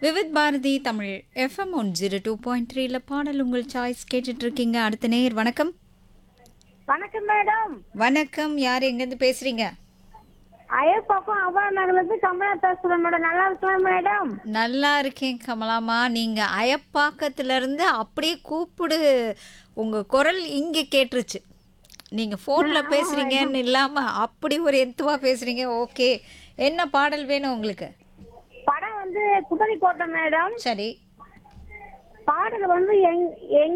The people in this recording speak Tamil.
Vividh Bharathi Tamil FM one zero two point த்ரீல பாடல் உங்கள் சாய்ஸ் கேட்டுட்டு இருக்கீங்க அடுத்த நேர் வணக்கம் வணக்கம் மேடம் வணக்கம் யார் எங்கேருந்து பேசுறீங்க ஐயப்பாக்கும் அவ்வளோ நகர்லேருந்து கமலா பேசுகிறேன் மேடம் நல்லா இருக்கலாம் மேடம் நல்லா இருக்கேன் கமலாமா நீங்க அயப்பாக்கத்துல இருந்து அப்படியே கூப்பிடு உங்க குரல் இங்க கேட்டுருச்சு நீங்க போன்ல பேசுறீங்கன்னு இல்லாம அப்படி ஒரு எத்துவா பேசுறீங்க ஓகே என்ன பாடல் வேணும் உங்களுக்கு படம் வந்து குதிரை கோட்டை மேடம் சரி பாடல் வந்து எங் எங்